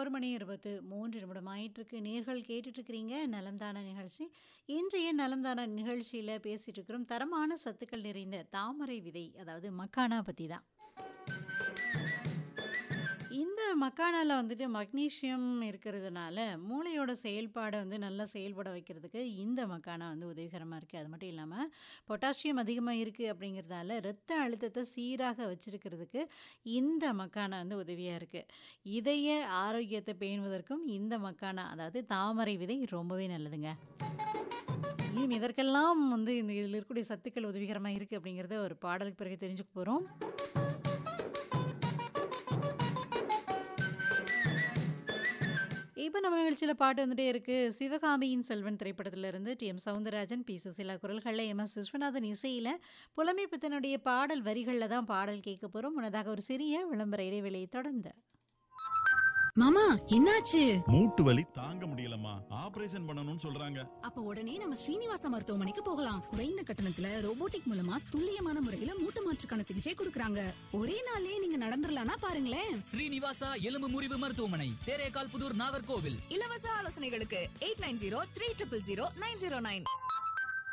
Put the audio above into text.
ஒரு மணி இருபத்து மூன்று நிமிடம் ஆயிட்டிருக்கு நேர்கள் கேட்டுட்ருக்கிறீங்க நலம்தானா நிகழ்ச்சி இன்றைய நலம்தானா நிகழ்ச்சியில் பேசிகிட்டு இருக்கிறோம் தரமான சத்துக்கள் நிறைந்த தாமரை விதை அதாவது மக்கானா பற்றி தான் இந்த மக்கானாவில் வந்துட்டு மக்னீசியம் இருக்கிறதுனால மூளையோட செயல்பாடை வந்து நல்லா செயல்பட வைக்கிறதுக்கு இந்த மக்கானா வந்து உதவிகரமாக இருக்குது அது மட்டும் இல்லாமல் பொட்டாசியம் அதிகமாக இருக்குது அப்படிங்கிறதால இரத்த அழுத்தத்தை சீராக வச்சிருக்கிறதுக்கு இந்த மக்கானா வந்து உதவியாக இருக்குது இதய ஆரோக்கியத்தை பேணுவதற்கும் இந்த மக்கானா அதாவது தாமரை விதை ரொம்பவே நல்லதுங்க இன்னும் இதற்கெல்லாம் வந்து இந்த இதில் இருக்கக்கூடிய சத்துக்கள் உதவிகரமாக இருக்குது அப்படிங்கிறத ஒரு பாடலுக்கு பிறகு தெரிஞ்சுக்க போகிறோம் இப்போ நம்ம நிகழ்ச்சியில் பாட்டு வந்துட்டே இருக்கு சிவகாமியின் செல்வன் திரைப்படத்திலிருந்து T M Soundararajan P Susheela குரல்களில் எம் எஸ் விஸ்வநாதன் இசையில் புலமை பித்தனுடைய பாடல் வரிகளில் தான் பாடல் கேட்க போகிறோம் முன்னதாக ஒரு சிறிய விளம்பர இடைவெளியை தொடர்ந்து மாமா என்னாச்சு மூட்டு வலி தாங்க முடியலம்மா ஆபரேஷன் பண்ணணும்னு சொல்றாங்க அப்ப உடனே நம்ம ஸ்ரீனிவாசா மருத்துவமனைக்கு போகலாம் குறைந்த கட்டணத்துல ரோபோட்டிக் மூலமா துல்லியமான முறையில மூட்டு மாற்றுக்கான சிகிச்சை கொடுக்கறாங்க ஒரே நாள்லயே நீங்க நடந்துடலாம்னா பாருங்களேன் ஸ்ரீனிவாசா எலும்பு முறிவு மருத்துவமனை தேரேகால் புதூர் நாகர்கோவில் இலவச ஆலோசனைகளுக்கு eight nine zero three triple zero nine zero nine